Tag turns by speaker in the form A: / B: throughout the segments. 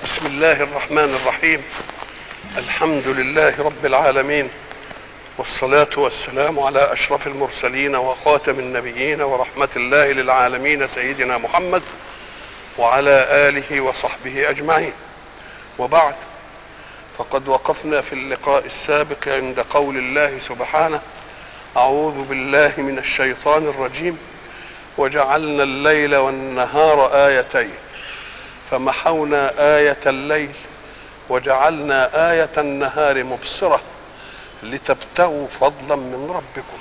A: بسم الله الرحمن الرحيم الحمد لله رب العالمين والصلاة والسلام على أشرف المرسلين وخاتم النبيين ورحمة الله للعالمين سيدنا محمد وعلى آله وصحبه أجمعين وبعد فقد وقفنا في اللقاء السابق عند قول الله سبحانه أعوذ بالله من الشيطان الرجيم وجعلنا الليل والنهار آيتين فمحونا آية الليل وجعلنا آية النهار مبصرة لتبتغوا فضلا من ربكم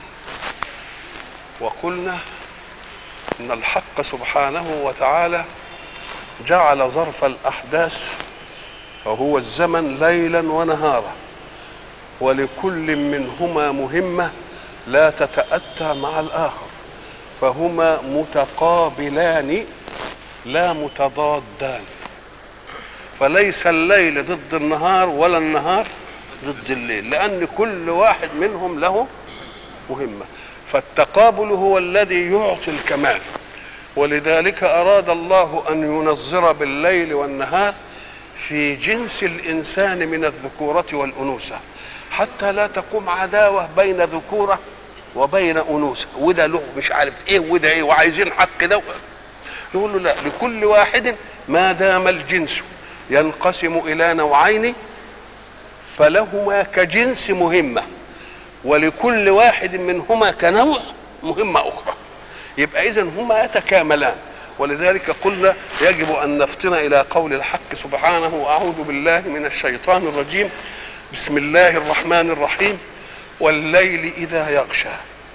A: وقلنا ان الحق سبحانه وتعالى جعل ظرف الاحداث وهو الزمن ليلا ونهارا ولكل منهما مهمه لا تتاتى مع الاخر فهما متقابلان لا متضادان فليس الليل ضد النهار ولا النهار ضد الليل لأن كل واحد منهم له مهمة فالتقابل هو الذي يعطي الكمال ولذلك أراد الله أن ينظر بالليل والنهار في جنس الإنسان من الذكورة والأنوثة حتى لا تقوم عداوة بين ذكورة وبين أنوثة وده له مش عارف إيه وده إيه وعايزين حق ده نقول له لا لكل واحد ما دام الجنس ينقسم إلى نوعين فلهما كجنس مهمة ولكل واحد منهما كنوع مهمة أخرى يبقى إذا هما يتكاملان ولذلك قلنا يجب أن نفتن إلى قول الحق سبحانه أعوذ بالله من الشيطان الرجيم بسم الله الرحمن الرحيم والليل إذا يغشى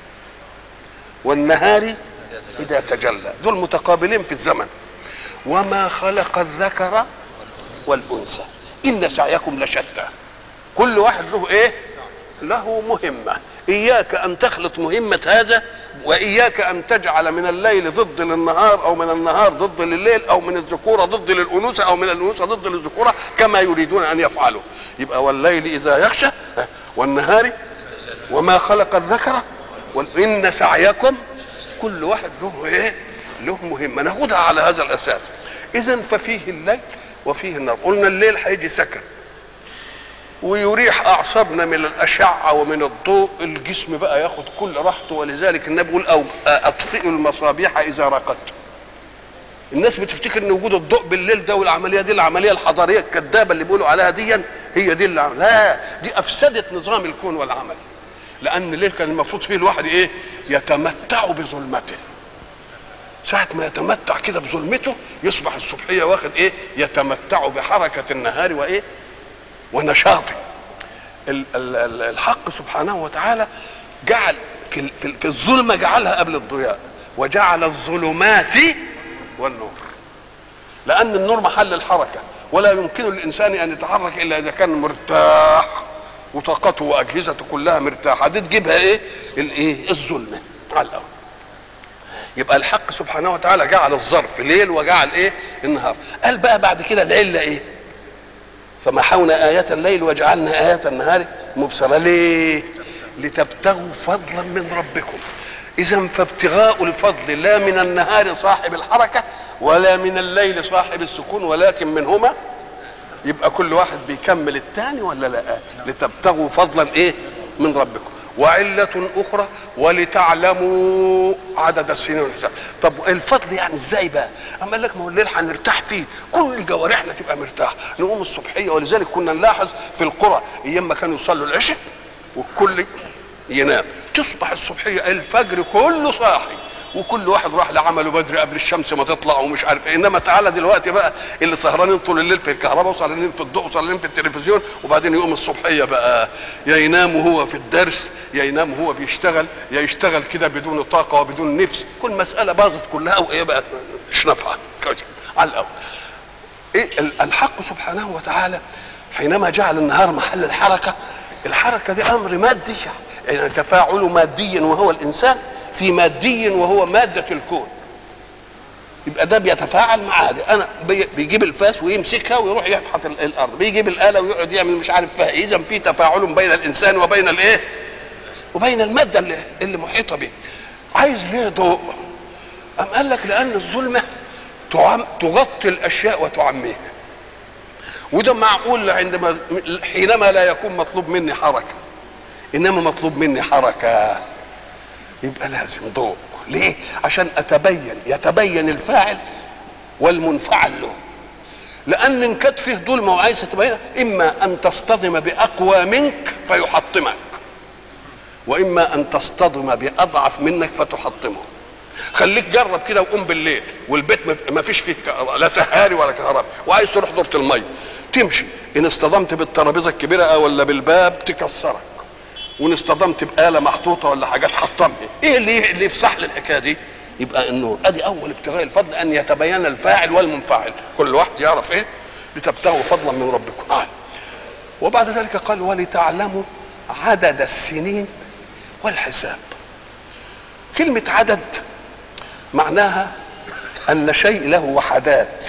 A: والنهار إذا تجلى دول متقابلين في الزمن وما خلق الذكر والأنثى إن سعيكم لشتى كل واحد له ايه له مهمة إياك أن تخلط مهمة هذا وإياك أن تجعل من الليل ضد للنهار أو من النهار ضد لليل أو من الذكورة ضد للأنوثة أو من الأنوثة ضد للذكورة كما يريدون أن يفعلوا يبقى والليل إذا يغشى والنهار وما خلق الذكر وإن سعيكم كل واحد له إيه له مهمة ناخدها على هذا الأساس إذا ففيه الليل وفيه النهار قلنا الليل هيجي سكن ويريح اعصابنا من الاشعه ومن الضوء الجسم بقى ياخد كل راحته ولذلك النبي يقول او اطفئوا المصابيح اذا رقدتم الناس بتفتكر ان وجود الضوء بالليل ده والعمليه دي العمليه الحضاريه الكذابه اللي بيقولوا عليها دي هي دي اللي عمل. لا دي افسدت نظام الكون والعمل لان الليل كان المفروض فيه الواحد ايه يتمتع بظلمته ساعة ما يتمتع كده بظلمته يصبح الصبحية واخد ايه يتمتع بحركة النهار وايه ونشاطه الحق سبحانه وتعالى جعل في في الظلمه جعلها قبل الضياء وجعل الظلمات والنور لان النور محل الحركه ولا يمكن للانسان ان يتحرك الا اذا كان مرتاح وطاقته واجهزته كلها مرتاحه دي تجيبها ايه الايه الظلمه على الاول يبقى الحق سبحانه وتعالى جعل الظرف ليل وجعل ايه النهار قال بقى بعد كده العله ايه فمحونا آية الليل وجعلنا آية النهار مبصرة ليه؟ لتبتغوا فضلا من ربكم إذا فابتغاء الفضل لا من النهار صاحب الحركة ولا من الليل صاحب السكون ولكن منهما يبقى كل واحد بيكمل الثاني ولا لا لتبتغوا فضلا ايه من ربكم وعلة أخرى ولتعلموا عدد السنين والحساب طب الفضل يعني ازاي بقى أما قال لك ما هو الليل هنرتاح فيه كل جوارحنا تبقى مرتاح نقوم الصبحية ولذلك كنا نلاحظ في القرى أيام ما كانوا يصلوا العشاء والكل ينام تصبح الصبحية الفجر كله صاحي وكل واحد راح لعمله بدري قبل الشمس ما تطلع ومش عارف ايه انما تعالى دلوقتي بقى اللي سهرانين طول الليل في الكهرباء وسهرانين في الضوء وسهرانين في التلفزيون وبعدين يقوم الصبحيه بقى يا ينام وهو في الدرس يا ينام وهو بيشتغل يا يشتغل كده بدون طاقه وبدون نفس كل مساله باظت كلها وايه بقت مش نافعه على الاول ايه الحق سبحانه وتعالى حينما جعل النهار محل الحركه الحركه دي امر مادي يعني تفاعل مادي وهو الانسان في مادي وهو مادة الكون يبقى ده بيتفاعل مع هذا انا بيجيب الفاس ويمسكها ويروح يفحط الارض بيجيب الاله ويقعد يعمل مش عارف فيها اذا في تفاعل بين الانسان وبين الايه وبين الماده اللي, اللي محيطه به عايز ليه ضوء ام قال لك لان الظلمه تعم تغطي الاشياء وتعميها وده معقول عندما حينما لا يكون مطلوب مني حركه انما مطلوب مني حركه يبقى لازم ضوء ليه عشان اتبين يتبين الفاعل والمنفعل له لان ان كانت فيه ظلمه وعايز تبين اما ان تصطدم باقوى منك فيحطمك واما ان تصطدم باضعف منك فتحطمه خليك جرب كده وقوم بالليل والبيت ما فيش فيه لا سهاري ولا كهرباء وعايز تروح دورة الميه تمشي ان اصطدمت بالترابيزه الكبيره ولا بالباب تكسرك وان اصطدمت بآلة محطوطة ولا حاجات حطمها ايه اللي اللي يفسح لي الحكايه دي يبقى النور ادي اول ابتغاء الفضل ان يتبين الفاعل والمنفعل كل واحد يعرف ايه لتبتغوا فضلا من ربكم آه. وبعد ذلك قال ولتعلموا عدد السنين والحساب كلمة عدد معناها أن شيء له وحدات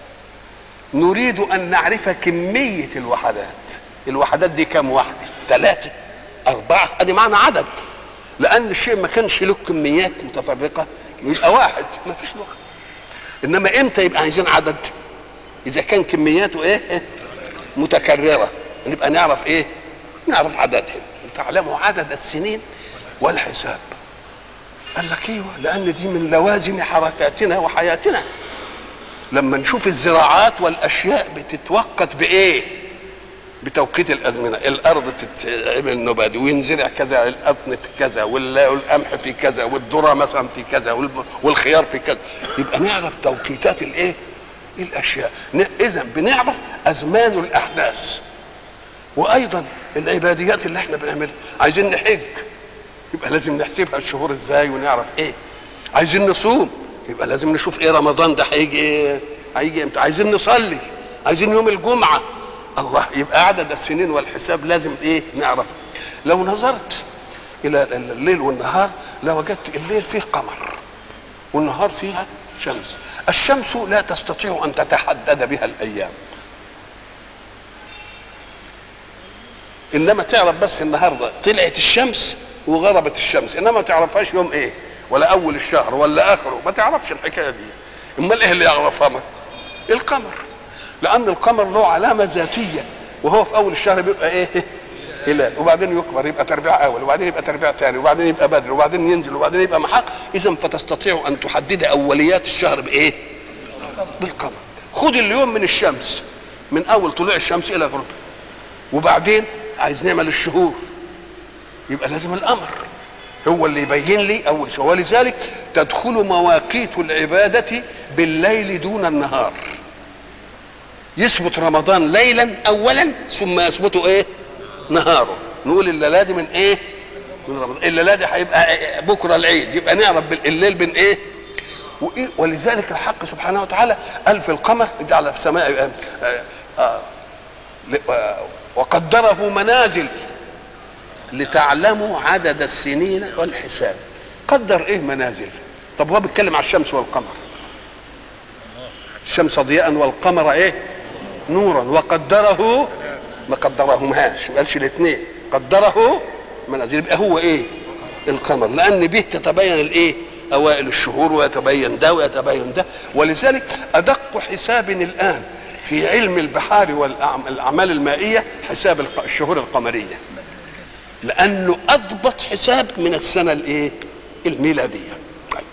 A: نريد أن نعرف كمية الوحدات الوحدات دي كم واحدة ثلاثة أربعة أدي معنى عدد لأن الشيء ما كانش له كميات متفرقة يبقى واحد ما فيش واحد إنما إمتى يبقى عايزين عدد إذا كان كمياته إيه متكررة نبقى نعرف إيه نعرف عددهم تعلموا عدد السنين والحساب قال لك ايوه لان دي من لوازم حركاتنا وحياتنا لما نشوف الزراعات والاشياء بتتوقت بايه بتوقيت الازمنه الارض تتعمل نبات وينزرع كذا القطن في كذا والقمح في كذا والذره مثلا في كذا والخيار في كذا يبقى نعرف توقيتات الايه الاشياء اذا بنعرف ازمان الاحداث وايضا العباديات اللي احنا بنعملها عايزين نحج يبقى لازم نحسبها الشهور ازاي ونعرف ايه عايزين نصوم يبقى لازم نشوف ايه رمضان ده هيجي ايه هيجي امتى عايزين نصلي عايزين يوم الجمعه الله يبقى عدد السنين والحساب لازم ايه نعرف لو نظرت الى الليل والنهار لوجدت الليل فيه قمر والنهار فيها شمس الشمس لا تستطيع ان تتحدد بها الايام انما تعرف بس النهارده طلعت الشمس وغربت الشمس انما ما تعرفهاش يوم ايه ولا اول الشهر ولا اخره ما تعرفش الحكايه دي امال ايه اللي يعرفها ما القمر لان القمر له علامه ذاتيه وهو في اول الشهر بيبقى ايه هلال وبعدين يكبر يبقى تربيع اول وبعدين يبقى تربيع ثاني وبعدين يبقى بدر وبعدين ينزل وبعدين يبقى محق اذا فتستطيع ان تحدد اوليات الشهر بايه بالقمر خد اليوم من الشمس من اول طلوع الشمس الى غروب وبعدين عايز نعمل الشهور يبقى لازم الامر هو اللي يبين لي اول شيء ولذلك تدخل مواقيت العباده بالليل دون النهار يثبت رمضان ليلا اولا ثم يثبت ايه نهاره نقول الليله دي من ايه من رمضان الليله دي هيبقى بكره العيد يبقى نعرف الليل بين ايه وإيه ولذلك الحق سبحانه وتعالى قال في القمر جعل في السماء آه آه وقدره منازل لتعلموا عدد السنين والحساب قدر ايه منازل طب هو بيتكلم على الشمس والقمر الشمس ضياء والقمر ايه نورا وقدره ما قدرهمهاش ما قالش الاثنين قدره منازل يبقى هو ايه القمر لان به تتبين الايه اوائل الشهور ويتبين ده ويتبين ده ولذلك ادق حساب الان في علم البحار والاعمال المائيه حساب الشهور القمريه لانه اضبط حساب من السنه الايه الميلاديه طيب.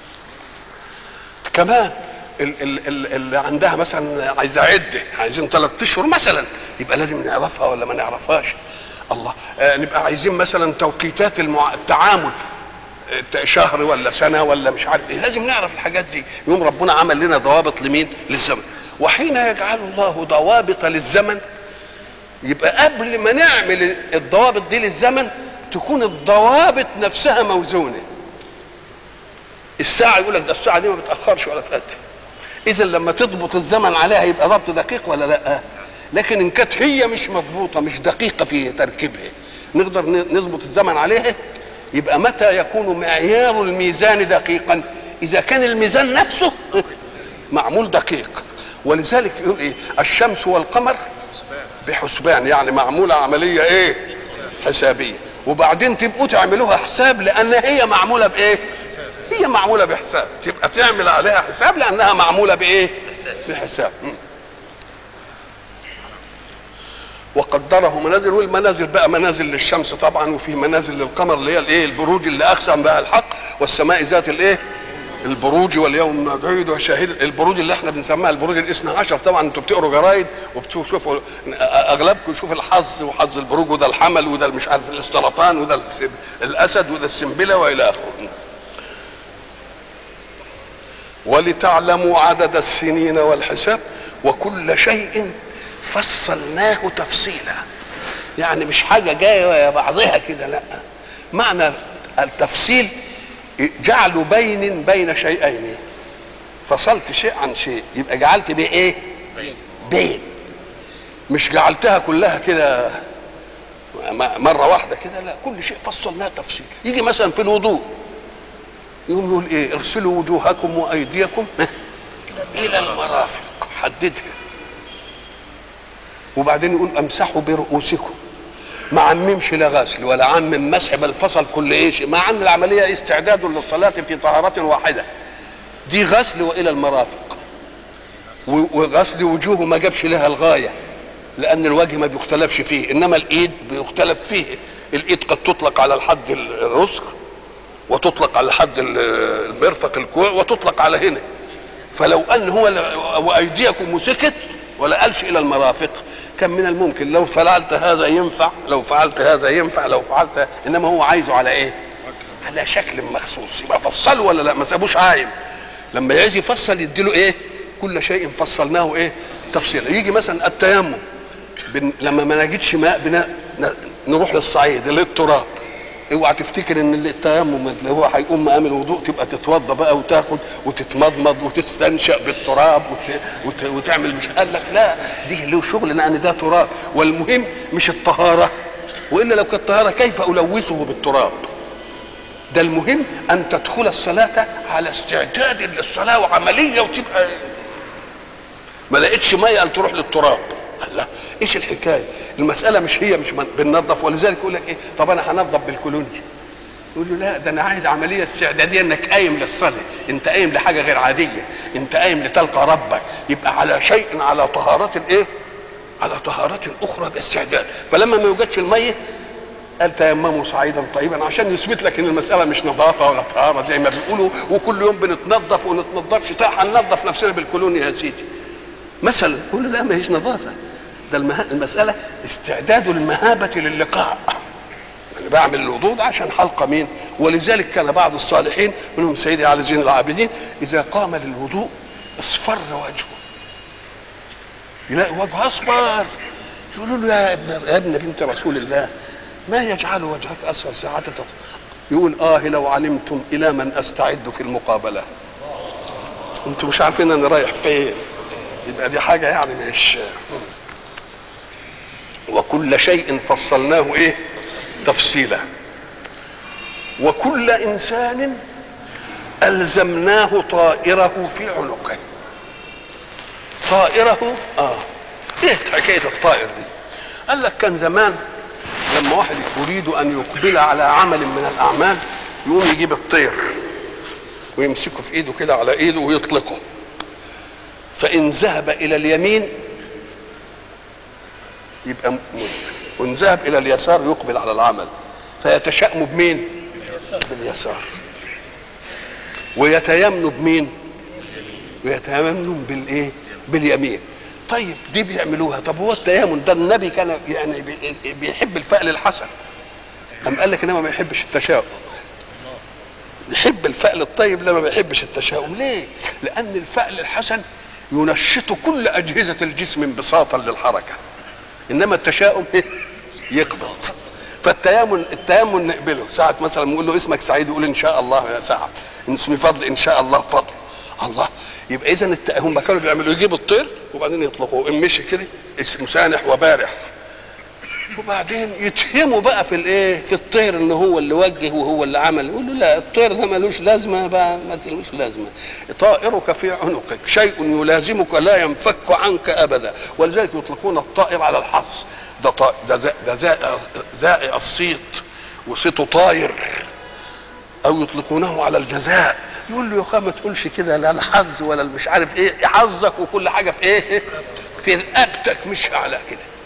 A: كمان اللي عندها مثلا عايزه عده عايزين ثلاث اشهر مثلا يبقى لازم نعرفها ولا ما نعرفهاش الله آه نبقى عايزين مثلا توقيتات المع... التعامل شهر ولا سنه ولا مش عارف ايه لازم نعرف الحاجات دي يوم ربنا عمل لنا ضوابط لمين للزمن وحين يجعل الله ضوابط للزمن يبقى قبل ما نعمل الضوابط دي للزمن تكون الضوابط نفسها موزونه الساعه يقول لك ده الساعه دي ما بتاخرش ولا تقدم اذا لما تضبط الزمن عليها يبقى ضبط دقيق ولا لا لكن ان كانت هي مش مضبوطه مش دقيقه في تركيبها نقدر نظبط الزمن عليها يبقى متى يكون معيار الميزان دقيقا اذا كان الميزان نفسه معمول دقيق ولذلك يقول ايه الشمس والقمر بحسبان يعني معموله عمليه ايه حسابيه وبعدين تبقوا تعملوها حساب لان هي معموله بايه هي معموله بحساب تبقى تعمل عليها حساب لانها معموله بايه بحساب وقدره منازل والمنازل بقى منازل للشمس طبعا وفي منازل للقمر اللي هي الايه البروج اللي اقسم بها الحق والسماء ذات الايه البروج واليوم موعود وشاهد البروج اللي احنا بنسميها البروج الاثنى عشر طبعا انتوا بتقروا جرايد وبتشوفوا اغلبكم يشوف الحظ وحظ البروج وده الحمل وده مش عارف السرطان وده الاسد وده السنبله والى اخره ولتعلموا عدد السنين والحساب وكل شيء فصلناه تفصيلا يعني مش حاجه جايه بعضها كده لا معنى التفصيل جعل بين بين شيئين فصلت شيء عن شيء يبقى جعلت بيه ايه بين مش جعلتها كلها كده مرة واحدة كده لا كل شيء فصلناه تفصيل يجي مثلا في الوضوء يقوم يقول ايه اغسلوا وجوهكم وايديكم الى المرافق حددها وبعدين يقول امسحوا برؤوسكم ما عممش لا غسل ولا عمم مسح بل فصل كل ايه مع ان العمليه استعداد للصلاه في طهاره واحده دي غسل والى المرافق وغسل وجوه ما جابش لها الغايه لان الوجه ما بيختلفش فيه انما الايد بيختلف فيه الايد قد تطلق على الحد الرسخ وتطلق على حد المرفق الكوع وتطلق على هنا فلو ان هو وايديكم وسكت ولا قالش الى المرافق كان من الممكن لو فعلت هذا ينفع لو فعلت هذا ينفع لو فعلت انما هو عايزه على ايه على شكل مخصوص يبقى فصله ولا لا ما سابوش عايم لما يعوز يفصل يديله ايه كل شيء فصلناه ايه تفصيلا يجي مثلا التيمم بن... لما ما نجدش ماء بنا... نروح للصعيد للتراب اوعى تفتكر ان التيمم اللي هو هيقوم مقام الوضوء تبقى تتوضى بقى وتاخد وتتمضمض وتستنشق بالتراب وت... وت... وتعمل مش قال لك لا دي له شغل لان ده تراب والمهم مش الطهاره والا لو كانت طهاره كيف الوثه بالتراب ده المهم ان تدخل الصلاه على استعداد للصلاه وعمليه وتبقى ما لقيتش ميه قال تروح للتراب الله ايش الحكايه المساله مش هي مش بننظف ولذلك يقول لك ايه طب انا هنظف بالكولونيا يقول له لا ده انا عايز عمليه استعداديه انك قايم للصلاه انت قايم لحاجه غير عاديه انت قايم لتلقى ربك يبقى على شيء على طهاره ايه على طهاره اخرى باستعداد فلما ما يوجدش الميه قال تيمموا صعيدا طيبا عشان يثبت لك ان المساله مش نظافه ولا طهاره زي ما بيقولوا وكل يوم بنتنظف ونتنظفش هننظف نفسنا بالكولونيا يا سيدي مثلا كل ده ما هيش نظافه ده المه... المساله استعداد المهابه للقاء يعني بعمل الوضوء ده عشان حلقه مين ولذلك كان بعض الصالحين منهم سيدي علي زين العابدين اذا قام للوضوء اصفر وجهه يلاقي وجهه اصفر يقولوا له يا ابن يا ابن بنت رسول الله ما يجعل وجهك اصفر ساعة تقوم يقول اه لو علمتم الى من استعد في المقابله انتم مش عارفين انا رايح فين يبقى دي حاجه يعني مش وكل شيء فصلناه ايه تفصيلا وكل انسان الزمناه طائره في عنقه طائره اه ايه حكايه الطائر دي قال لك كان زمان لما واحد يريد ان يقبل على عمل من الاعمال يقوم يجيب الطير ويمسكه في ايده كده على ايده ويطلقه فان ذهب الى اليمين يبقى م... وان ذهب الى اليسار يقبل على العمل فيتشأم بمين باليسار ويتيمن بمين ويتيمن بالايه باليمين طيب دي بيعملوها طب هو التيامن ده النبي كان يعني بيحب الفأل الحسن أم قال لك انما ما يحبش التشاؤم يحب الفأل الطيب لما ما يحبش التشاؤم ليه لان الفأل الحسن ينشط كل اجهزه الجسم انبساطا للحركه انما التشاؤم يقبض فالتيامن التيامن نقبله ساعة مثلا نقول له اسمك سعيد يقول ان شاء الله يا سعد اسمي فضل ان شاء الله فضل الله يبقى اذا الت... هم كانوا بيعملوا يجيبوا الطير وبعدين يطلقوه ان مشي كده اسمه سانح وبارح وبعدين يتهموا بقى في الايه في الطير ان هو اللي وجه وهو اللي عمل يقول له لا الطير ده ملوش لازمه بقى ما ملوش لازمه طائرك في عنقك شيء يلازمك لا ينفك عنك ابدا ولذلك يطلقون الطائر على الحظ ده طائر ده زائع ده زائع, زائع الصيت وصيته طاير او يطلقونه على الجزاء يقول له يا اخي ما تقولش كده لا الحظ ولا مش عارف ايه حظك وكل حاجه في ايه في رقبتك مش على كده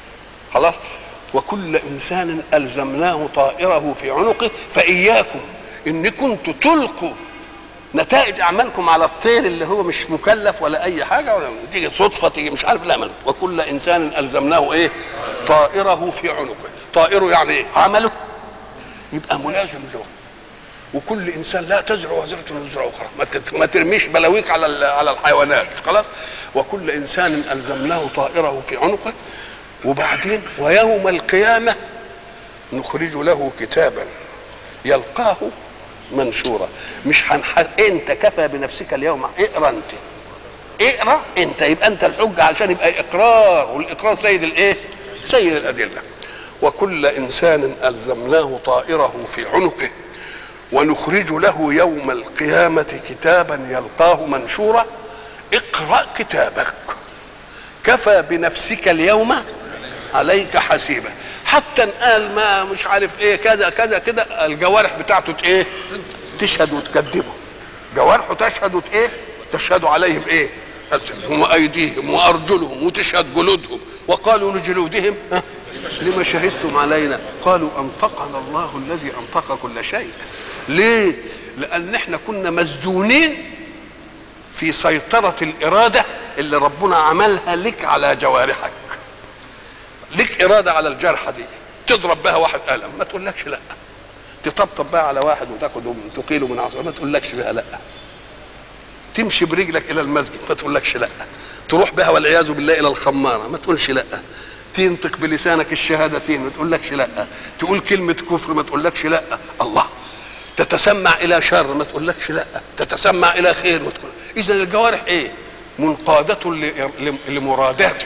A: خلاص وكل انسان الزمناه طائره في عنقه فاياكم ان كنتوا تلقوا نتائج اعمالكم على الطير اللي هو مش مكلف ولا اي حاجه ولا تيجي صدفه تيجي مش عارف لا من وكل انسان الزمناه ايه طائره في عنقه طائره يعني ايه عمله يبقى ملازم له وكل انسان لا تزرع وزرة وزر اخرى ما تت- ما ترميش بلاويك على ال- على الحيوانات خلاص وكل انسان الزمناه طائره في عنقه وبعدين ويوم القيامه نخرج له كتابا يلقاه منشورا مش هنح... انت كفى بنفسك اليوم اقرا انت اقرا انت يبقى انت الحجه عشان يبقى اقرار والاقرار سيد الايه سيد الادله وكل انسان الزمناه طائره في عنقه ونخرج له يوم القيامه كتابا يلقاه منشورا اقرا كتابك كفى بنفسك اليوم عليك حسيبا حتى ان قال ما مش عارف ايه كذا كذا كده الجوارح بتاعته ت- ايه تشهد وتكذبه جوارحه تشهد وت- ايه تشهد عليه بايه ألسنتهم وايديهم وارجلهم وتشهد جلودهم وقالوا لجلودهم ها، لما شهدتم علينا قالوا انطقنا الله الذي انطق كل شيء ليه لان احنا كنا مسجونين في سيطرة الإرادة اللي ربنا عملها لك على جوارحك لك إرادة على الجرحة دي تضرب بها واحد قلم ما تقولكش لا تطبطب بها على واحد وتاخده تقيله من عصا ما تقولكش بها لا تمشي برجلك إلى المسجد ما تقولكش لا تروح بها والعياذ بالله إلى الخمارة ما تقولش لا تنطق بلسانك الشهادتين ما تقولكش لا تقول كلمة كفر ما تقولكش لا الله تتسمع الى شر ما تقولكش لا تتسمع الى خير ما تقول اذا الجوارح ايه منقادة ل- ل- لمراداتك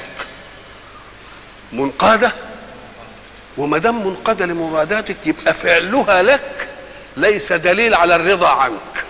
A: منقادة وما دام منقادة لمراداتك يبقى فعلها لك ليس دليل على الرضا عنك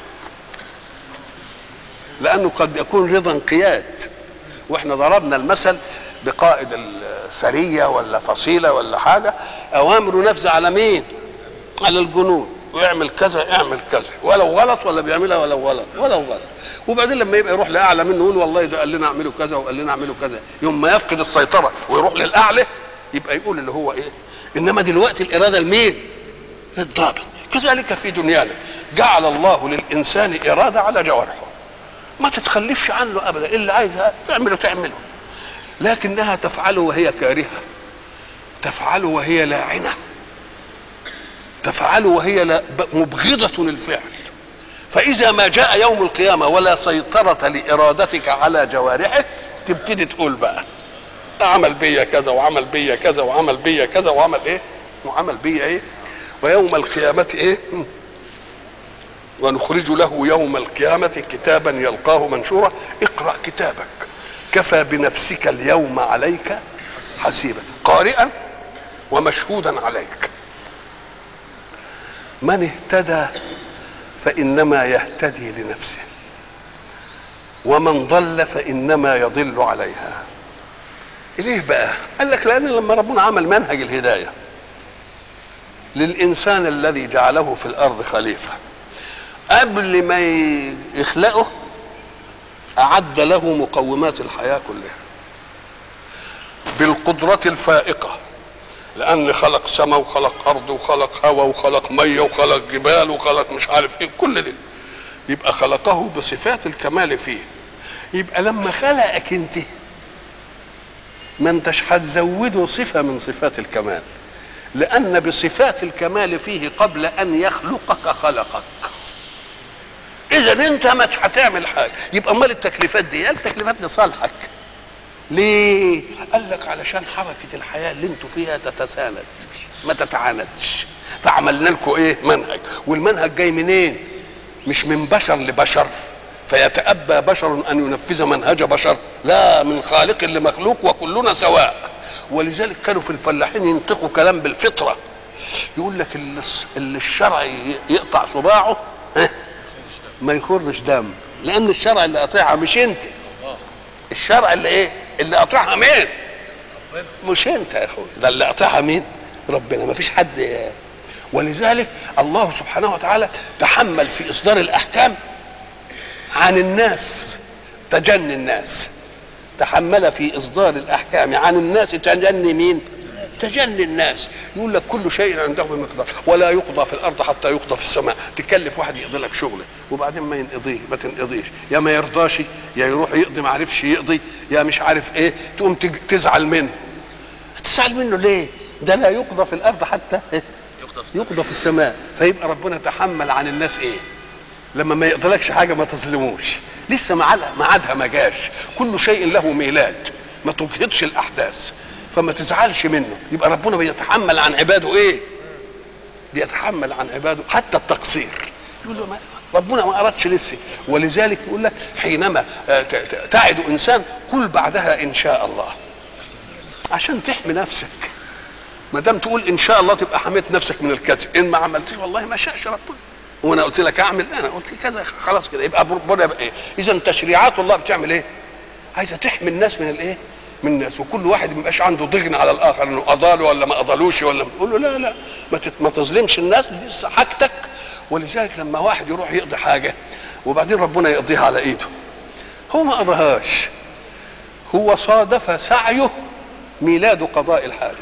A: لانه قد يكون رضا انقياد واحنا ضربنا المثل بقائد السريه ولا فصيله ولا حاجه اوامره نفذ على مين؟ على الجنود ويعمل كذا اعمل كذا ولو غلط ولا بيعملها ولو غلط ولو غلط وبعدين لما يبقى يروح لاعلى منه يقول والله ده قال لنا اعملوا كذا وقال لنا اعملوا كذا يوم ما يفقد السيطره ويروح للاعلى يبقى يقول اللي هو ايه انما دلوقتي الاراده لمين؟ للضابط كذلك في دنيانا جعل الله للانسان اراده على جوارحه ما تتخلفش عنه ابدا اللي عايزها تعمله تعمله لكنها تفعله وهي كارهه تفعله وهي لاعنه تفعله وهي لا ب- مبغضة للفعل فإذا ما جاء يوم القيامة ولا سيطرة لإرادتك على جوارحك تبتدي تقول بقى عمل بيا كذا وعمل بيا كذا وعمل بيا كذا وعمل ايه وعمل بيا ايه ويوم القيامة ايه م. ونخرج له يوم القيامة كتابا يلقاه منشورا اقرأ كتابك كفى بنفسك اليوم عليك حسيبا قارئا ومشهودا عليك من اهتدى فانما يهتدي لنفسه ومن ضل فانما يضل عليها ليه بقى قال لك لان لما ربنا عمل منهج الهدايه للانسان الذي جعله في الارض خليفه قبل ما يخلقه اعد له مقومات الحياه كلها بالقدره الفائقه لان خلق سماء وخلق ارض وخلق هواء وخلق ميه وخلق جبال وخلق مش عارف ايه كل ده يبقى خلقه بصفات الكمال فيه يبقى لما خلقك انت ما انتش هتزوده صفه من صفات الكمال لان بصفات الكمال فيه قبل ان يخلقك خلقك اذا انت ما هتعمل حاجه يبقى امال التكليفات دي التكليفات لصالحك ليه؟ قال لك علشان حركة الحياة اللي انتوا فيها تتساند ما تتعاندش فعملنا لكم ايه؟ منهج والمنهج جاي منين؟ مش من بشر لبشر فيتأبى بشر أن ينفذ منهج بشر لا من خالق لمخلوق وكلنا سواء ولذلك كانوا في الفلاحين ينطقوا كلام بالفطرة يقول لك اللي اللي الشرع يقطع صباعه ها، ما يخرش دم لأن الشرع اللي قاطعها مش أنت الشرع اللي ايه اللي قاطعها مين مش انت يا اخوي ده اللي قاطعها مين ربنا ما فيش حد ولذلك الله سبحانه وتعالى تحمل في اصدار الاحكام عن الناس تجني الناس تحمل في اصدار الاحكام عن الناس تجني مين تجني الناس يقول لك كل شيء عنده بمقدار ولا يقضى في الارض حتى يقضى في السماء تكلف واحد يقضي لك شغله وبعدين ما ينقضيه ما تنقضيش يا ما يرضاش يا يروح يقضي ما عرفش يقضي يا مش عارف ايه تقوم تج- تزعل منه تزعل منه ليه ده لا يقضى في الارض حتى إيه؟ يقضى في السماء فيبقى ربنا تحمل عن الناس ايه لما ما يقضلكش حاجه ما تظلموش لسه ميعادها ميعادها ما جاش كل شيء له ميلاد ما تجهضش الاحداث فما تزعلش منه يبقى ربنا بيتحمل عن عباده ايه بيتحمل عن عباده حتى التقصير يقول له ما ربنا ما ارادش لسه ولذلك يقول لك حينما آه، ت- ت- تعد انسان قل بعدها ان شاء الله عشان تحمي نفسك ما دام تقول ان شاء الله تبقى حميت نفسك من الكذب ان ما عملتش والله ما شاءش ربنا وانا قلت لك اعمل انا قلت كذا خلاص كده يبقى ربنا يبقى ايه اذا تشريعات الله بتعمل ايه عايزه تحمي الناس من الايه من الناس وكل واحد ما يبقاش عنده ضغن على الاخر انه اضاله ولا ما اضالوش ولا تقول له لا لا ما, تت- ما تظلمش الناس دي حاجتك ولذلك لما واحد يروح يقضي حاجه وبعدين ربنا يقضيها على ايده هو ما قضاهاش هو صادف سعيه ميلاد قضاء الحاجه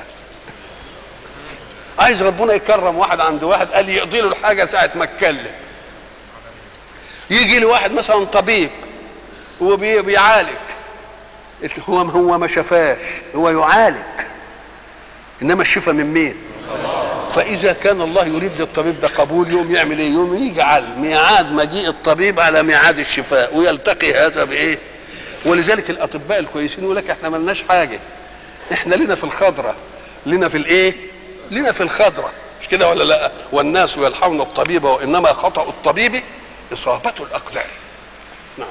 A: عايز ربنا يكرم واحد عند واحد قال يقضي له الحاجه ساعه ما اتكلم يجي له واحد مثلا طبيب هو بي- بيعالج هو هو ما شفاش هو يعالج انما الشفاء من مين فاذا كان الله يريد للطبيب ده قبول يوم يعمل ايه يوم يجعل ميعاد مجيء الطبيب على ميعاد الشفاء ويلتقي هذا بايه ولذلك الاطباء الكويسين يقول لك احنا ملناش حاجه احنا لنا في الخضره لنا في الايه لنا في الخضره مش كده ولا لا والناس يلحون الطبيب وانما خطا الطبيب اصابه الاقدار نعم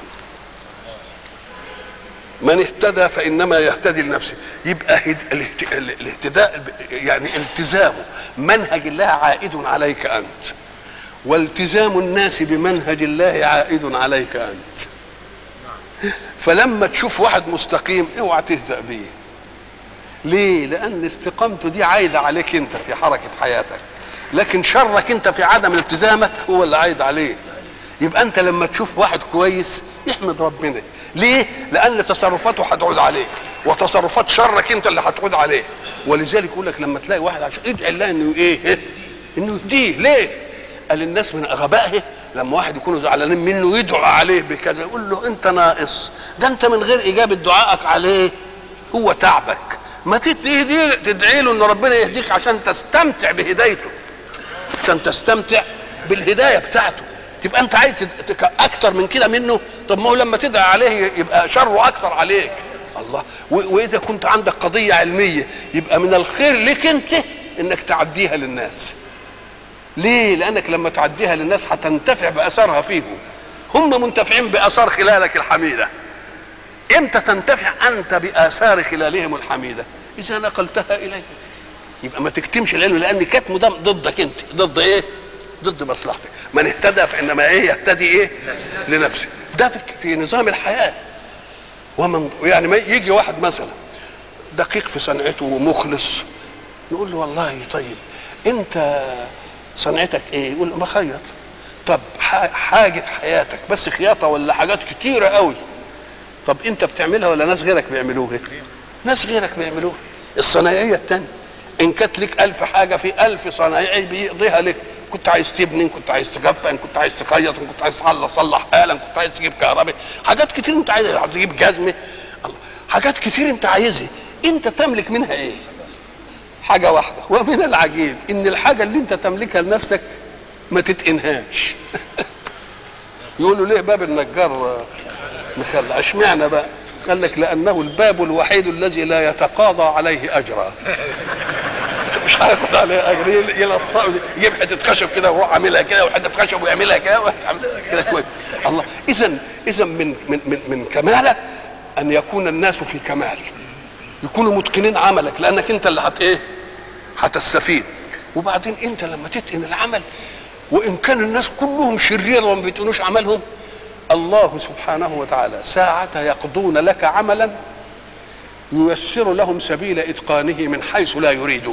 A: من اهتدى فانما يهتدي لنفسه يبقى هد... الاهت... الاهتداء يعني التزام منهج الله عائد عليك انت والتزام الناس بمنهج الله عائد عليك انت فلما تشوف واحد مستقيم اوعى تهزأ بيه ليه لان استقامته دي عايده عليك انت في حركه حياتك لكن شرك انت في عدم التزامك هو اللي عايد عليه يبقى انت لما تشوف واحد كويس احمد ربنا ليه لان تصرفاته هتعود عليك وتصرفات شرك انت اللي هتعود عليه ولذلك يقول لك لما تلاقي واحد عشان ادعي الله انه ايه انه يهديه ليه قال الناس من غبائه لما واحد يكونوا زعلانين منه يدعو عليه بكذا يقول له انت ناقص ده انت من غير اجابه دعائك عليه هو تعبك ما تدعي تدعي له ان ربنا يهديك عشان تستمتع بهدايته عشان تستمتع بالهدايه بتاعته تبقى انت عايز تك- اكتر من كده منه طب ما هو لما تدعي عليه يبقى شره اكتر عليك الله و- واذا كنت عندك قضيه علميه يبقى من الخير لك انت انك تعديها للناس ليه لانك لما تعديها للناس هتنتفع باثرها فيهم هم منتفعين باثار خلالك الحميده امتى تنتفع انت باثار خلالهم الحميده اذا نقلتها اليك يبقى ما تكتمش العلم لان كتمه ده ضدك انت ضد ايه ضد مصلحتك من اهتدى فانما ايه يهتدي ايه لنفسه ده في, في نظام الحياه ومن يعني ما يجي واحد مثلا دقيق في صنعته ومخلص نقول له والله طيب انت صنعتك ايه يقول له بخيط طب ح- حاجه حياتك بس خياطه ولا حاجات كتيره قوي طب انت بتعملها ولا ناس غيرك بيعملوها ناس غيرك بيعملوها الصنايعيه التانية ان كانت لك ألف حاجه في ألف صنايعي بيقضيها لك كنت عايز تبني إن كنت عايز تغفى ان كنت عايز تخيط ان كنت عايز تصلح صلح آلة ان كنت عايز تجيب كهرباء حاجات كتير انت عايز عايز تجيب جزمه الله حاجات كتير انت عايزها انت تملك منها ايه حاجه واحده ومن العجيب ان الحاجه اللي انت تملكها لنفسك ما تتقنهاش يقولوا ليه باب النجار مخلع اشمعنى بقى قال لك لانه الباب الوحيد الذي لا يتقاضى عليه اجرا مش هياخد عليه اجر يلصقه يجيب حته خشب كده ويروح عاملها كده وحته خشب ويعملها كده ويعملها كده كويس الله اذا اذا من من من, من كمالك ان يكون الناس في كمال يكونوا متقنين عملك لانك انت اللي هت ايه هتستفيد وبعدين انت لما تتقن العمل وان كان الناس كلهم شرير وما بيتقنوش عملهم الله سبحانه وتعالى ساعة يقضون لك عملا ييسر لهم سبيل اتقانه من حيث لا يريدون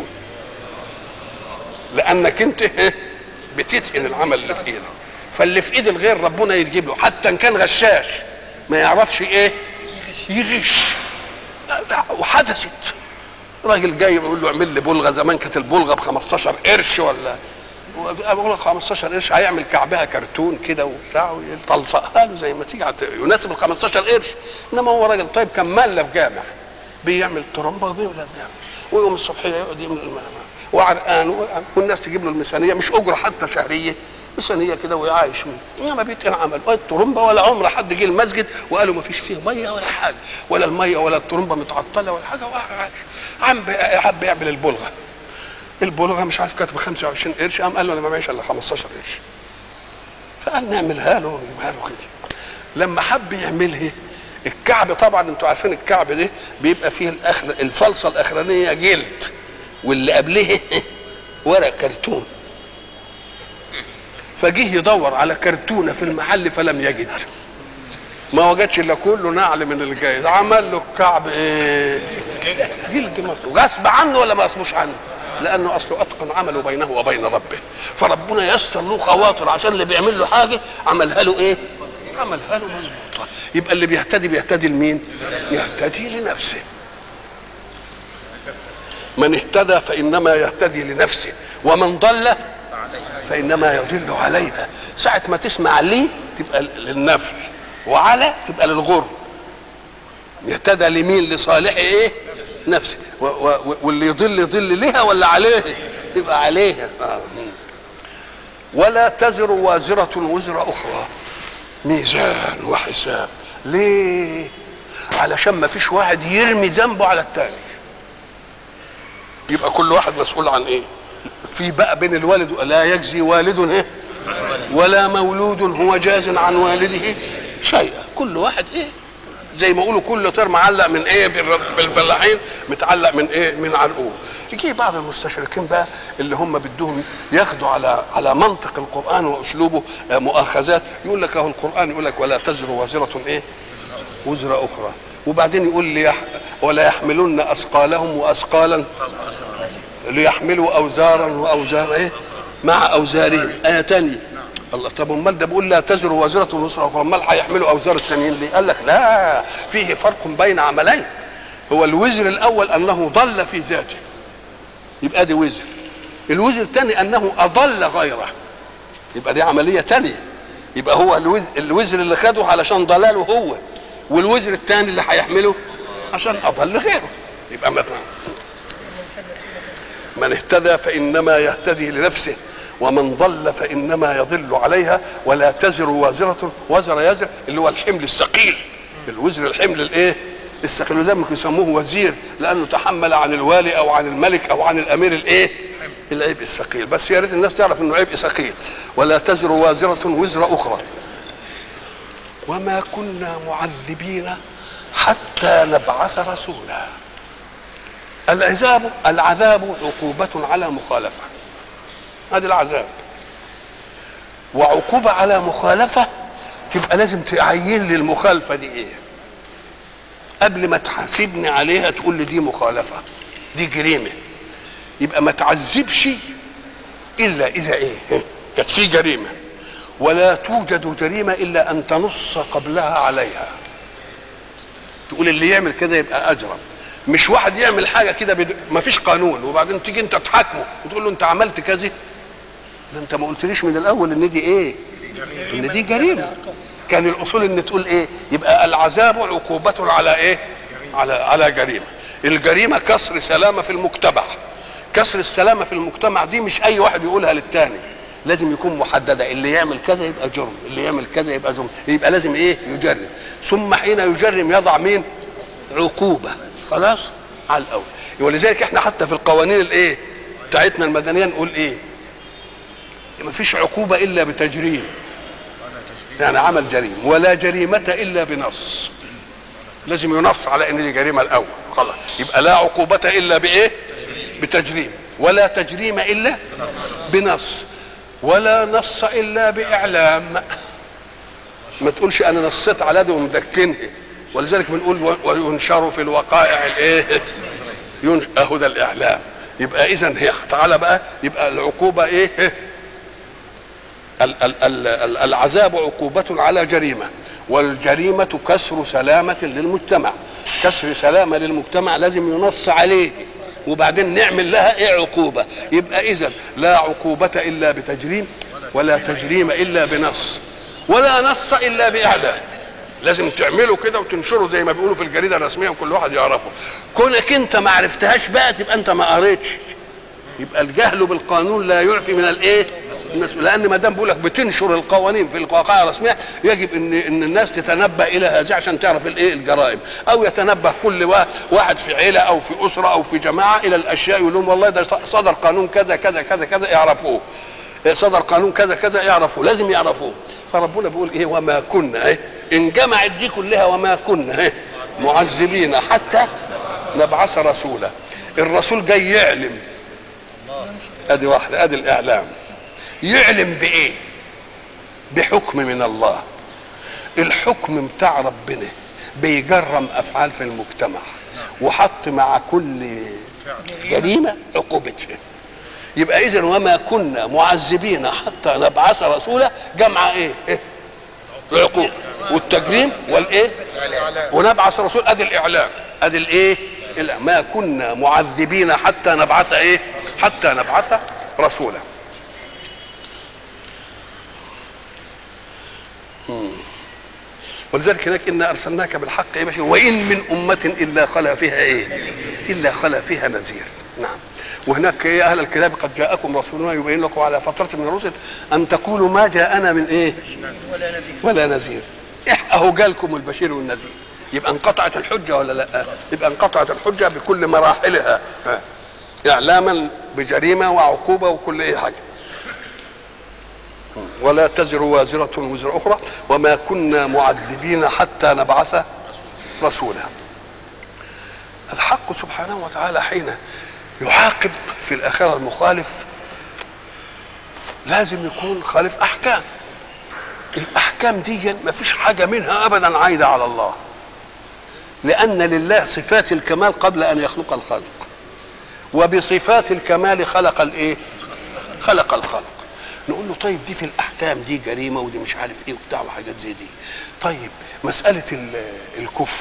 A: لانك انت إيه؟ بتتقن العمل اللي في ايدك فاللي في ايد الغير ربنا يجيب له حتى ان كان غشاش ما يعرفش ايه يغش لا، لا، وحدثت راجل جاي بيقول له اعمل لي بلغه زمان كانت البلغه ب 15 قرش ولا بقول لك 15 قرش هيعمل كعبها كرتون كده وبتاع ويطلصقها له زي ما تيجي يناسب ال 15 قرش انما هو راجل طيب كان ملف جامع بيعمل ترمبه وبيملى في جامع ويوم الصبحيه يقعد يملى الملف وعرقان والناس تجيب له الميزانيه مش اجره حتى شهريه ميزانيه كده ويعايش منه انما بيتقن عمل ولا الترمبه ولا عمر حد جه المسجد وقالوا ما فيش فيه ميه ولا حاجه ولا الميه ولا الترمبه متعطله ولا حاجه وعايش عم حب يعمل البلغه البلغه مش عارف كانت ب 25 قرش قام قال له انا ما معيش الا 15 قرش فقال نعملها له ونجيبها له كده لما حب يعملها الكعب طبعا انتوا عارفين الكعب ده بيبقى فيه الأخر الفلصه الاخرانيه جلد واللي قبلها ورق كرتون فجه يدور على كرتونه في المحل فلم يجد ما وجدش الا كله نعل من الجايز عمل له الكعب ايه جلد مصر غصب عنه ولا ما غصبوش عنه لانه اصله اتقن عمله بينه وبين ربه فربنا يسر له خواطر عشان اللي بيعمل له حاجه عملها له ايه عملها له مظبوطه يبقى اللي بيهتدي بيهتدي لمين يهتدي لنفسه من اهتدى فانما يهتدي لنفسه ومن ضل فانما يضل عليها ساعه ما تسمع لي تبقى للنفع وعلى تبقى للغر يهتدى لمين لصالح ايه نفسه و- و- واللي يضل يضل لها ولا عليه يبقى عليها آه. ولا تزر وازرة وزر أخرى ميزان وحساب ليه علشان ما فيش واحد يرمي ذنبه على التاني يبقى كل واحد مسؤول عن ايه في بقى بين الوالد لا يجزي والد ايه ولا مولود هو جاز عن والده شيئا كل واحد ايه زي ما يقولوا كل طير معلق من ايه في الر- في الفلاحين متعلق من ايه من عرقوب يجي بعض المستشرقين بقى اللي هم بدهم ياخدوا على على منطق القران واسلوبه آه، مؤاخذات يقول لك اهو القران يقول لك ولا تزر وازره ايه وزر اخرى وبعدين يقول لي يح ولا يحملن اثقالهم واثقالا ليحملوا اوزارا واوزارا ايه مع اوزارهم ايه تانية الله طب امال ده بيقول لا تزر وازره وزر اخرى امال هيحملوا اوزار التانيين ليه؟ قال لك لا فيه فرق بين عملين هو الوزر الاول انه ضل في ذاته يبقى دي وزر الوزر الثاني انه اضل غيره يبقى دي عمليه ثانيه يبقى هو الوزر, الوزر اللي خده علشان ضلاله هو والوزر الثاني اللي هيحمله عشان اضل غيره يبقى مثلا من اهتدى فانما يهتدي لنفسه ومن ضل فانما يضل عليها ولا تزر وازره وزر يزر اللي هو الحمل الثقيل الوزر الحمل الايه الثقيل وزي ما يسموه وزير لانه تحمل عن الوالي او عن الملك او عن الامير الايه العيب الثقيل بس يا ريت الناس تعرف انه عيب ثقيل ولا تزر وازره وزر اخرى وما كنا معذبين حتى نبعث رسولا العذاب العذاب عقوبة على مخالفة هذا العذاب وعقوبة على مخالفة تبقى لازم تعين لي المخالفة دي ايه قبل ما تحاسبني عليها تقول لي دي مخالفة دي جريمة يبقى ما تعذبش إلا إذا إيه كانت في جريمة ولا توجد جريمة إلا أن تنص قبلها عليها تقول اللي يعمل كده يبقى أجرم مش واحد يعمل حاجه كده بد... ما فيش قانون وبعدين تيجي انت تحاكمه وتقول له انت عملت كذا ده انت ما قلتليش من الاول ان دي ايه ان دي جريمه كان الاصول ان تقول ايه يبقى العذاب عقوبه على ايه على على جريمه الجريمه كسر سلامه في المجتمع كسر السلامه في المجتمع دي مش اي واحد يقولها للتاني لازم يكون محدده اللي يعمل كذا يبقى جرم اللي يعمل كذا يبقى جرم يبقى لازم ايه يجرم ثم حين يجرم يضع مين عقوبه خلاص على الاول ولذلك احنا حتى في القوانين الايه بتاعتنا المدنيه نقول ايه ما فيش عقوبه الا بتجريم يعني عمل جريمه ولا جريمه الا بنص لازم ينص على ان دي جريمه الاول خلاص يبقى لا عقوبه الا بايه بتجريم ولا تجريم الا بنص ولا نص الا باعلام ما تقولش انا نصيت على دي ومدكنها ولذلك بنقول وينشر في الوقائع الايه ينشر اهو ده الاعلام يبقى اذا هي تعالى بقى يبقى العقوبه ايه ال- ال- ال- ال- العذاب عقوبة على جريمة والجريمة كسر سلامة للمجتمع كسر سلامة للمجتمع لازم ينص عليه وبعدين نعمل لها ايه عقوبه يبقى اذا لا عقوبه الا بتجريم ولا تجريم الا بنص ولا نص الا باعلان لازم تعمله كده وتنشره زي ما بيقولوا في الجريده الرسميه وكل واحد يعرفه كونك انت ما عرفتهاش بقى تبقى انت ما قريتش يبقى الجهل بالقانون لا يعفي من الايه المسؤول لان ما دام بقول لك بتنشر القوانين في القواقع الرسميه يجب ان ان الناس تتنبه الى هذه عشان تعرف الايه الجرائم او يتنبه كل وا- واحد في عيله او في اسره او في جماعه الى الاشياء يقول لهم والله ده صدر قانون كذا كذا كذا كذا يعرفوه صدر قانون كذا كذا يعرفوه لازم يعرفوه فربنا بيقول ايه وما كنا ايه ان جمعت دي كلها وما كنا ايه معذبين حتى نبعث رسولا الرسول جاي يعلم ادي واحده ادي الاعلام يعلم بايه بحكم من الله الحكم بتاع ربنا بيجرم افعال في المجتمع وحط مع كل جريمه عقوبتها يبقى اذا وما كنا معذبين حتى نبعث رسولا جمع ايه, إيه؟ العقوبه والتجريم والايه ونبعث رسول ادي الاعلام ادي الايه الإعلام. ما كنا معذبين حتى نبعث ايه حتى نبعث رسولا مم. ولذلك هناك انا ارسلناك بالحق يا بشر وان من امه الا خلا فيها ايه الا خلا فيها نذير نعم وهناك يا اهل الكتاب قد جاءكم رسولنا يبين لكم على فتره من الرسل ان تقولوا ما جاءنا من ايه ولا نذير إح- اهو جالكم البشير والنذير يبقى انقطعت الحجه ولا لا يبقى انقطعت الحجه بكل مراحلها ها. اعلاما بجريمه وعقوبه وكل ايه حاجه ولا تزر وازرة وزر أخرى وما كنا معذبين حتى نبعث رسولا الحق سبحانه وتعالى حين يعاقب في الآخرة المخالف لازم يكون خالف أحكام الأحكام دي ما فيش حاجة منها أبدا عايدة على الله لأن لله صفات الكمال قبل أن يخلق الخلق وبصفات الكمال خلق الإيه خلق الخلق نقول له طيب دي في الاحكام دي جريمه ودي مش عارف ايه وبتاع وحاجات زي دي طيب مساله ال- الكفر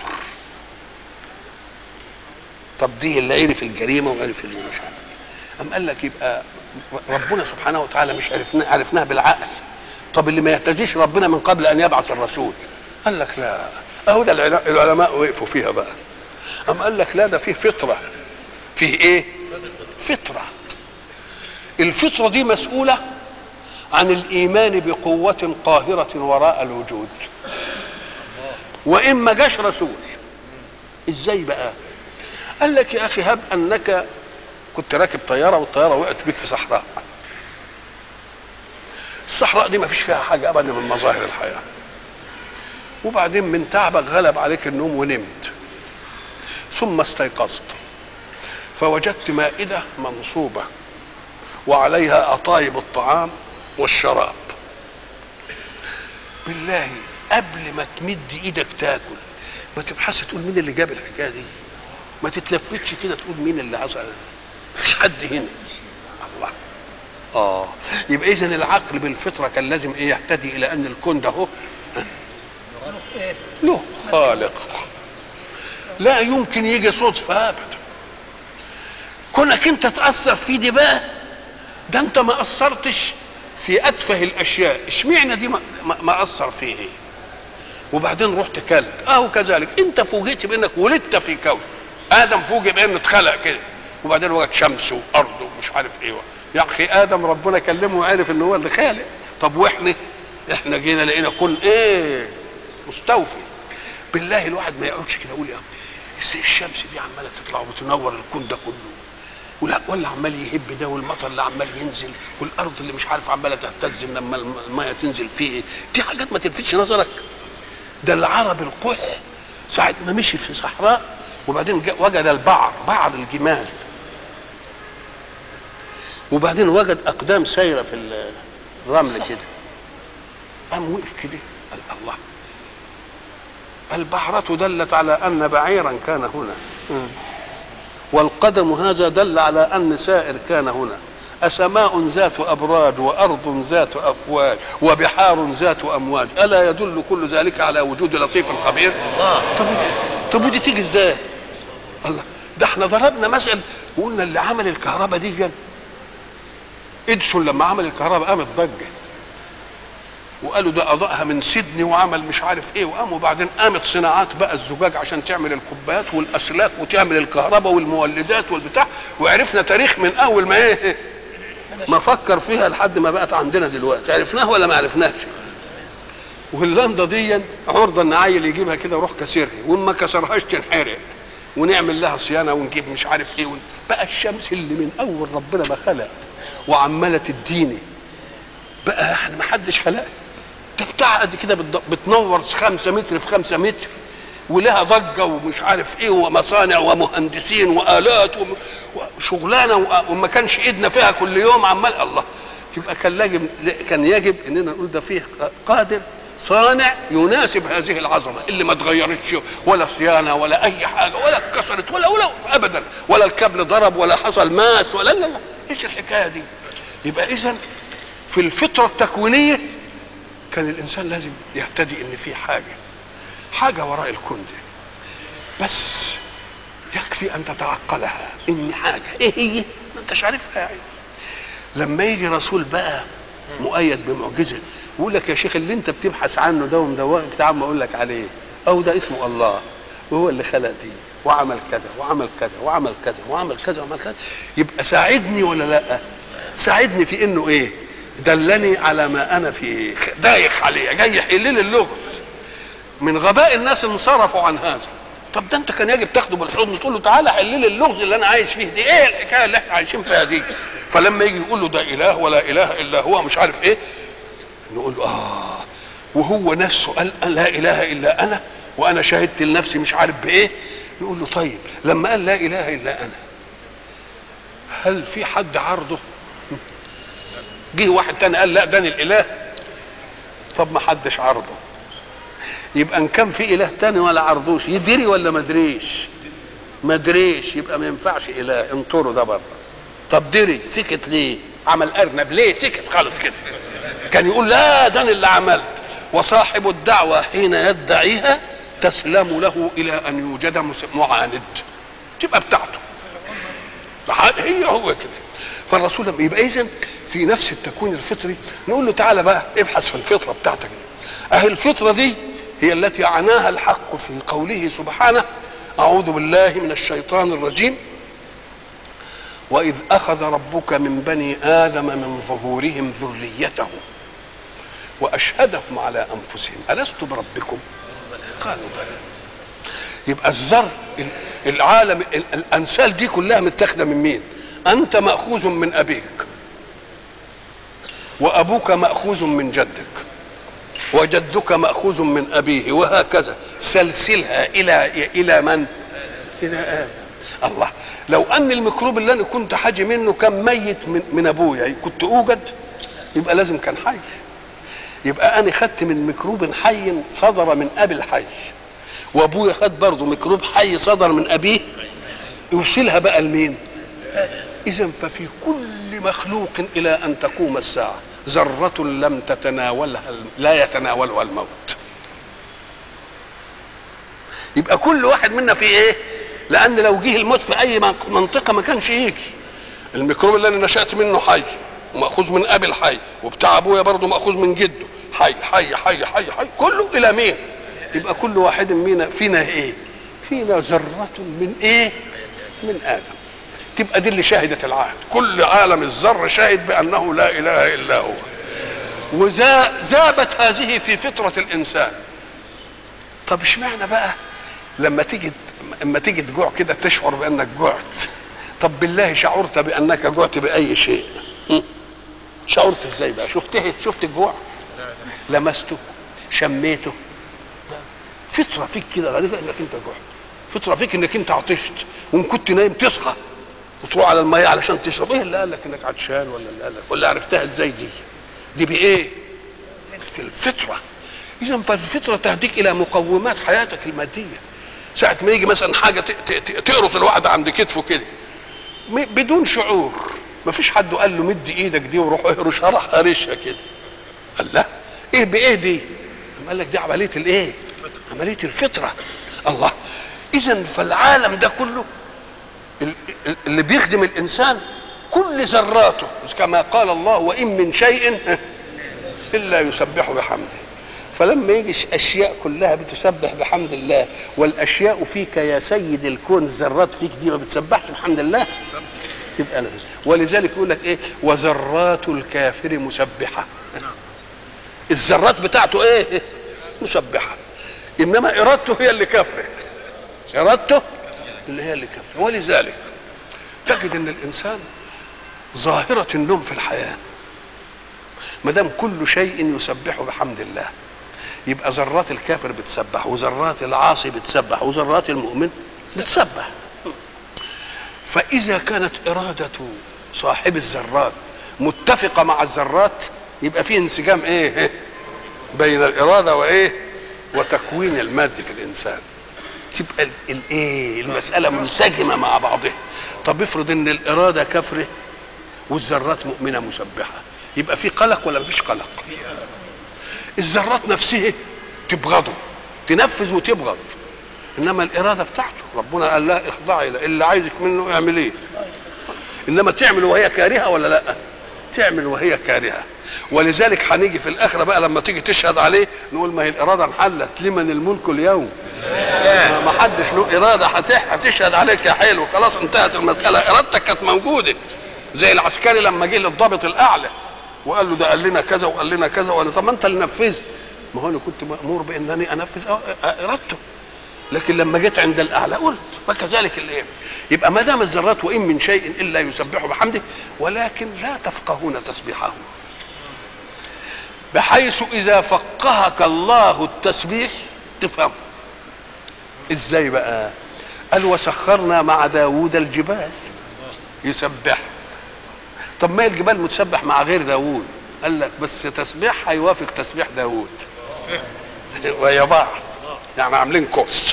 A: طب دي اللي عرف الجريمه وعرف اللي مش عارف ايه ام قال لك يبقى ربنا سبحانه وتعالى مش عرفنا عرفناها بالعقل طب اللي ما يهتديش ربنا من قبل ان يبعث الرسول قال لك لا اهو ده العلا- العلماء وقفوا فيها بقى ام قال لك لا ده فيه فطره فيه ايه فطره الفطره دي مسؤوله عن الايمان بقوه قاهره وراء الوجود وان ما جاش رسول ازاي بقى قال لك يا اخي هب انك كنت راكب طياره والطياره وقعت بيك في صحراء الصحراء دي ما فيش فيها حاجه ابدا من مظاهر الحياه وبعدين من تعبك غلب عليك النوم ونمت ثم استيقظت فوجدت مائده منصوبه وعليها أطايب الطعام والشراب بالله قبل ما تمد ايدك تاكل ما تبحث تقول مين اللي جاب الحكايه دي ما تتلفتش كده تقول مين اللي حصل مفيش حد هنا الله اه يبقى اذا العقل بالفطره كان لازم ايه يهتدي الى ان الكون ده هو له خالق لا يمكن يجي صدفه ابدا كونك انت تاثر في دي بقى ده انت ما اثرتش في اتفه الاشياء اشمعنى دي ما, ما, ما اثر فيه ايه وبعدين رحت كلب اهو كذلك انت فوجئت بانك ولدت في كون ادم فوجئ بانه اتخلق كده وبعدين وجد شمس وارض ومش عارف ايه يا اخي ادم ربنا كلمه وعرف ان هو اللي خالق طب واحنا احنا جينا لقينا كون ايه مستوفي بالله الواحد ما يقعدش كده يقول يا ازاي الشمس دي عماله تطلع وتنور الكون ده كله ولا ولا عمال يهب ده والمطر اللي عمال ينزل والارض اللي مش عارف عماله تهتز لما الميه تنزل فيه دي حاجات ما تلفتش نظرك ده العرب القح ساعة ما مشي في صحراء وبعدين جا- وجد البعر بعر الجمال وبعدين وجد اقدام سايره في ال- الرمل كده قام وقف كده قال الله البحرة دلت على أن بعيرا كان هنا والقدم هذا دل على أن سائر كان هنا أسماء ذات أبراج وأرض ذات أفواج وبحار ذات أمواج ألا يدل كل ذلك على وجود لطيف خبير طب ودي طب ودي تيجي ازاي الله ده احنا ضربنا مثل وقلنا اللي عمل الكهرباء دي جن ادسون لما عمل الكهرباء قامت ضجه وقالوا ده اضاءها من سيدني وعمل مش عارف ايه وقاموا بعدين قامت صناعات بقى الزجاج عشان تعمل الكوبايات والاسلاك وتعمل الكهرباء والمولدات والبتاع وعرفنا تاريخ من اول ما ايه ما فكر فيها لحد ما بقت عندنا دلوقتي عرفناها ولا ما عرفناش واللنده دي عرضه ان عيل يجيبها كده ويروح كسرها وما كسرهاش تنحرق ونعمل لها صيانه ونجيب مش عارف ايه بقى الشمس اللي من اول ربنا ما خلق وعماله تديني بقى احنا ما حدش خلقها ده بتاع قد كده بتض- بتنور خمسة متر في خمسة متر ولها ضجة ومش عارف ايه ومصانع ومهندسين وآلات وم- وشغلانة و- وما كانش ايدنا فيها كل يوم عمال الله يبقى كان يجب كان يجب اننا نقول ده فيه قادر صانع يناسب هذه العظمه اللي ما اتغيرتش ولا صيانه ولا اي حاجه ولا اتكسرت ولا ولا ابدا ولا الكابل ضرب ولا حصل ماس ولا لا لا ايش الحكايه دي؟ يبقى اذا في الفطره التكوينيه كان الانسان لازم يهتدي ان في حاجه حاجه وراء الكون ده بس يكفي ان تتعقلها ان حاجه ايه هي ما انتش عارفها يعني لما يجي رسول بقى مؤيد بمعجزه يقول لك يا شيخ اللي انت بتبحث عنه ده ومدوقك تعال ما اقول لك عليه او ده اسمه الله وهو اللي خلق دي وعمل كذا وعمل كذا وعمل كذا وعمل كذا وعمل كذا يبقى ساعدني ولا لا ساعدني في انه ايه دلني على ما انا فيه دايخ عليه جاي يحل لي اللغز من غباء الناس انصرفوا عن هذا طب ده انت كان يجب تاخده بالحضن تقول له تعالى حل لي اللغز اللي انا عايش فيه دي ايه الحكايه اللي احنا عايشين فيها دي فلما يجي يقول له ده اله ولا اله الا هو مش عارف ايه نقول له اه وهو نفسه قال لا اله الا انا وانا شهدت لنفسي مش عارف بايه نقول له طيب لما قال لا اله الا انا هل في حد عارضه جه واحد تاني قال لا ده أنا الاله طب ما حدش عارضه يبقى ان كان في اله تاني ولا عرضوش يدري ولا ما دريش ما دريش يبقى ما ينفعش اله انطره ده بره طب دري سكت ليه عمل ارنب ليه سكت خالص كده كان يقول لا ده انا اللي عملت وصاحب الدعوه حين يدعيها تسلم له الى ان يوجد مس- معاند تبقى بتاعته لحد- هي هو كده فالرسول لما يبقى اذا في نفس التكوين الفطري نقول له تعالى بقى ابحث في الفطره بتاعتك دي اهي الفطره دي هي التي عناها الحق في قوله سبحانه اعوذ بالله من الشيطان الرجيم واذ اخذ ربك من بني ادم من ظهورهم ذريتهم واشهدهم على انفسهم الست بربكم قالوا بلى يبقى الذر ال- العالم ال- الانسال دي كلها متاخده من مين انت ماخوذ من ابيك وابوك ماخوذ من جدك وجدك ماخوذ من ابيه وهكذا سلسلها الى الى من الى ادم الله لو ان الميكروب اللي انا كنت حاجي منه كان ميت من, من ابويا كنت اوجد يبقى لازم كان حي يبقى انا خدت من ميكروب حي صدر من ابي الحي وابويا خد برضه ميكروب حي صدر من ابيه يوصلها بقى لمين اذا ففي كل مخلوق الى ان تقوم الساعه ذره لم تتناولها لا يتناولها الموت يبقى كل واحد منا في ايه لان لو جه الموت في اي منطقه ما كانش يجي الميكروب اللي انا نشات منه حي وماخوذ من ابي الحي وبتاع ابويا برضه ماخوذ من جده حي حي حي حي حي كله الى مين يبقى كل واحد منا فينا ايه فينا ذره من ايه من ادم تبقى دي اللي شهدت العهد كل عالم الذر شهد بانه لا اله الا هو وذابت هذه في فطره الانسان طب اشمعنى بقى لما تيجي لما تيجي تجوع كده تشعر بانك جوعت طب بالله شعرت بانك جوعت باي شيء م? شعرت ازاي بقى شفته شفت الجوع لمسته شميته فطره فيك كده غريزه انك انت جوعت فطره فيك انك انت عطشت وان كنت نايم تصحى وتروح على الميه علشان تشرب ايه اللي قال لك انك عطشان ولا اللي قال لك ولا عرفتها ازاي دي دي بايه في الفطره اذا فالفطره تهديك الى مقومات حياتك الماديه ساعه ما يجي مثلا حاجه ت- ت- ت- تقرص الواحد عند كتفه كده م- بدون شعور ما فيش حد قال له مد ايدك دي وروح اهرشها راح هرشها كده قال لا ايه بايه دي قال لك دي عمليه الايه عمليه الفطره الله اذا فالعالم ده كله ال- ال- اللي بيخدم الانسان كل ذراته كما قال الله وان من شيء الا يسبح بحمده فلما يجي اشياء كلها بتسبح بحمد الله والاشياء فيك يا سيد الكون الذرات فيك دي ما بتسبحش بحمد الله تبقى لا ولذلك يقول لك ايه وذرات الكافر مسبحه الذرات بتاعته ايه مسبحه انما ارادته هي اللي كافره ارادته اللي هي اللي كافره ولذلك تجد ان الانسان ظاهره النوم في الحياه ما دام كل شيء يسبح بحمد الله يبقى ذرات الكافر بتسبح وذرات العاصي بتسبح وذرات المؤمن بتسبح فإذا كانت إرادة صاحب الذرات متفقة مع الذرات يبقى في انسجام إيه؟ بين الإرادة وإيه؟ وتكوين المادة في الإنسان تبقى ال- الإيه؟ المسألة منسجمة مع بعضها طب افرض إن الإرادة كفرة والذرات مؤمنة مسبحة يبقى في قلق ولا مفيش قلق؟ الذرات نفسها تبغضه تنفذ وتبغض انما الاراده بتاعته ربنا قال لا اخضعي له اللي عايزك منه اعمل ايه انما تعمل وهي كارهه ولا لا تعمل وهي كارهه ولذلك هنيجي في الاخره بقى لما تيجي تشهد عليه نقول ما هي الاراده انحلت لمن الملك اليوم ما- ما حدش له اراده هتح- هتشهد عليك يا حلو خلاص انتهت المساله ارادتك كانت موجوده زي العسكري لما جه للضابط الاعلى وقال له ده قال لنا كذا وقال لنا كذا وقال طب ما انت اللي نفذت ما هو انا كنت مامور بانني انفذ أ- أ- ارادته لكن لما جيت عند الاعلى قلت فكذلك الايه يبقى ما دام الذرات وان من شيء الا يسبح بحمده ولكن لا تفقهون تسبيحه بحيث اذا فقهك الله التسبيح تفهم ازاي بقى قال وسخرنا مع داوود الجبال يسبح طب ما هي الجبال متسبح مع غير داوود قال لك بس تسبيحها يوافق تسبيح داوود ويا بعض يعني عاملين كورس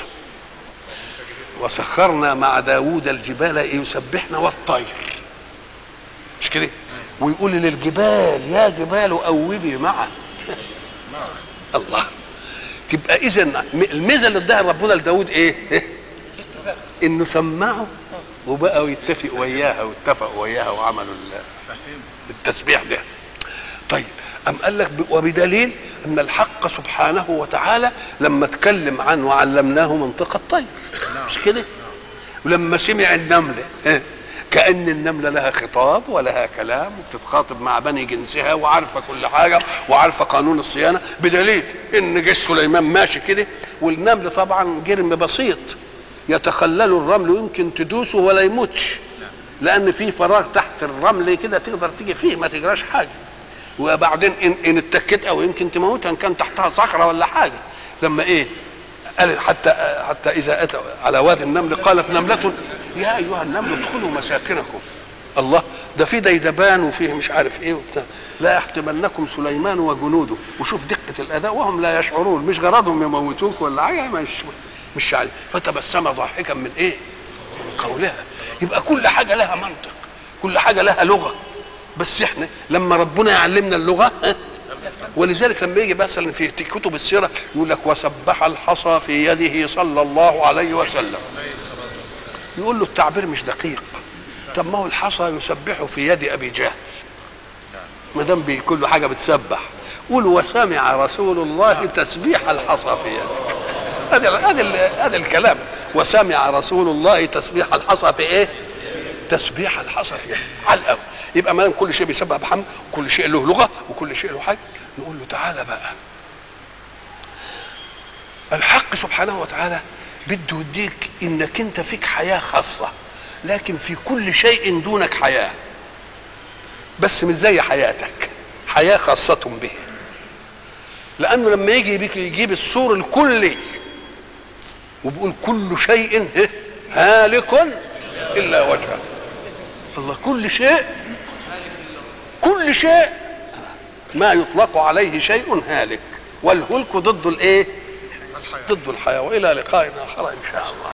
A: وسخرنا مع داوود الجبال يسبحنا والطير مش كده ويقول للجبال يا جبال أوبي معه الله تبقى اذا الميزه اللي اداها ربنا لداود ايه؟ انه سمعه وبقوا يتفق وياها واتفقوا وياها وعملوا ال- التسبيح ده طيب أم قال لك ب- وبدليل أن الحق سبحانه وتعالى لما اتكلم عنه وعلمناه منطق الطير مش كده ولما سمع النملة ها، كأن النملة لها خطاب ولها كلام وبتتخاطب مع بني جنسها وعارفة كل حاجة وعارفة قانون الصيانة بدليل إن جيش سليمان ماشي كده والنمل طبعا جرم بسيط يتخلل الرمل ويمكن تدوسه ولا يموتش لأن في فراغ تحت الرمل كده تقدر تيجي فيه ما تجراش حاجة وبعدين ان ان اتكت او يمكن تموتها ان كان تحتها صخره ولا حاجه لما ايه قال حتى حتى اذا اتى على وادي النمل قالت نمله يا ايها النمل ادخلوا مساكنكم الله ده في ديدبان وفيه مش عارف ايه وبتاع لا يحتملنكم سليمان وجنوده وشوف دقه الاداء وهم لا يشعرون مش غرضهم يموتوك ولا حاجه مش مش عارف فتبسم ضاحكا من ايه؟ من قولها يبقى كل حاجه لها منطق كل حاجه لها لغه بس احنا لما ربنا يعلمنا اللغه ها؟ ولذلك لما يجي مثلا في كتب السيره يقول لك وسبح الحصى في يده صلى الله عليه وسلم يقول له التعبير مش دقيق طب ما هو الحصى يسبح في يد ابي جهل ما دام بي- كل حاجه بتسبح قول وسمع رسول الله تسبيح الحصى في يده هذا هذا هذا الكلام وسمع رسول الله تسبيح الحصى في ايه؟ تسبيح الحصى في يده على الاول يبقى ما دام كل شيء بيسبح بحمد وكل شيء له لغه وكل شيء له حاجه نقول له تعالى بقى الحق سبحانه وتعالى بده يديك انك انت فيك حياه خاصه لكن في كل شيء دونك حياه بس مش زي حياتك حياه خاصه به لانه لما يجي بيك يجيب السور الكلي وبيقول كل شيء هالك الا وجهه الله كل شيء كل شيء ما يطلق عليه شيء هالك والهلك ضد الايه ضد الحياه والى لقاء اخر ان شاء الله